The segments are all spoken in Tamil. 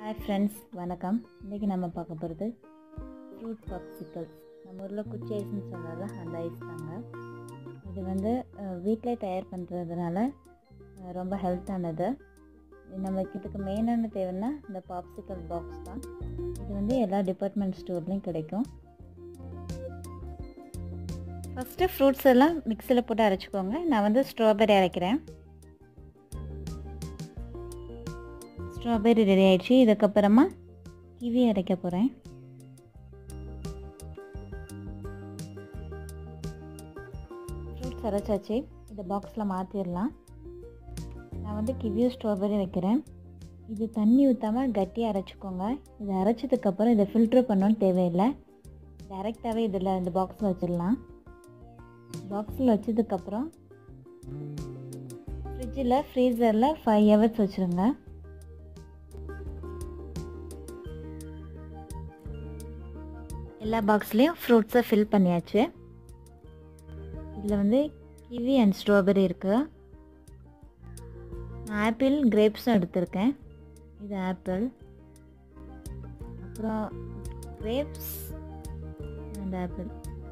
ஹாய் ஃப்ரெண்ட்ஸ் வணக்கம் இன்றைக்கி நம்ம பார்க்க போகிறது ஃப்ரூட் பாப்சிக்கல்ஸ் நம்ம ஊரில் குச்சி ஐஸ்னு சொன்னால அந்த ஐஸ் தாங்க இது வந்து வீட்டிலே தயார் பண்ணுறதுனால ரொம்ப ஹெல்த்தானது நமக்கு இதுக்கு மெயினான தேவைன்னா இந்த பாப்சிக்கல் பாக்ஸ் தான் இது வந்து எல்லா டிபார்ட்மெண்ட் ஸ்டோர்லேயும் கிடைக்கும் ஃபஸ்ட்டு ஃப்ரூட்ஸ் எல்லாம் மிக்சியில் போட்டு அரைச்சிக்கோங்க நான் வந்து ஸ்ட்ராபெரி அரைக்கிறேன் ஸ்ட்ராபெரி ரெடி ஆயிடுச்சு இதுக்கப்புறமா கிவி அரைக்க போகிறேன் ஃப்ரூட்ஸ் அரைச்சாச்சு இதை பாக்ஸில் மாற்றிடலாம் நான் வந்து கிவியும் ஸ்ட்ராபெரி வைக்கிறேன் இது தண்ணி ஊற்றாமல் கட்டியாக அரைச்சிக்கோங்க இதை அரைச்சதுக்கப்புறம் இதை ஃபில்ட்ரு பண்ணணும்னு தேவையில்லை டைரெக்டாகவே இதில் இந்த பாக்ஸில் வச்சிடலாம் பாக்ஸில் வச்சதுக்கப்புறம் ஃப்ரிட்ஜில் ஃப்ரீசரில் ஃபைவ் ஹவர்ஸ் வச்சுருங்க எல்லா பாக்ஸ்லேயும் ஃப்ரூட்ஸை ஃபில் பண்ணியாச்சு இதில் வந்து கிவி அண்ட் ஸ்ட்ராபெரி இருக்குது ஆப்பிள் கிரேப்ஸும் எடுத்திருக்கேன் இது ஆப்பிள் அப்புறம் கிரேப்ஸ் அண்ட் ஆப்பிள்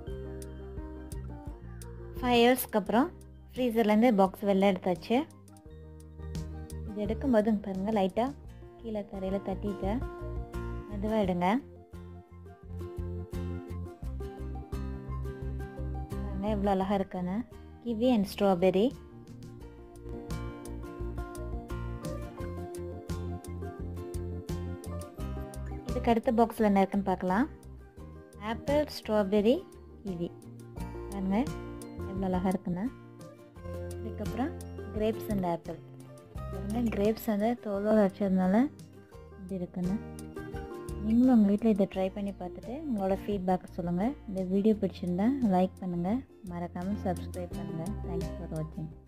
ஃபைவ் இயர்ஸ்க்கு அப்புறம் ஃப்ரீசர்லேருந்து பாக்ஸ் வெளில எடுத்தாச்சு இது எடுக்கும்போது பாருங்கள் லைட்டாக கீழே தரையில் தட்டிட்டு மெதுவாக எடுங்க பாருங்கள் எவ்வளோ அழகாக இருக்குன்னு கிவி அண்ட் ஸ்ட்ராபெரி இதுக்கு அடுத்த பாக்ஸில் என்ன இருக்குன்னு பார்க்கலாம் ஆப்பிள் ஸ்ட்ராபெரி கிவி பாருங்க எவ்வளோ அழகாக இருக்குன்னு இதுக்கப்புறம் கிரேப்ஸ் அண்ட் ஆப்பிள் பாருங்கள் கிரேப்ஸ் வந்து தோலோடு வச்சதுனால இப்படி இருக்குன்னு நீங்களும் உங்கள் வீட்டில் இதை ட்ரை பண்ணி பார்த்துட்டு உங்களோட ஃபீட்பேக் சொல்லுங்கள் இந்த வீடியோ பிடிச்சிருந்தா லைக் பண்ணுங்கள் மறக்காமல் சப்ஸ்கிரைப் பண்ணுங்கள் தேங்க்ஸ் ஃபார் வாட்சிங்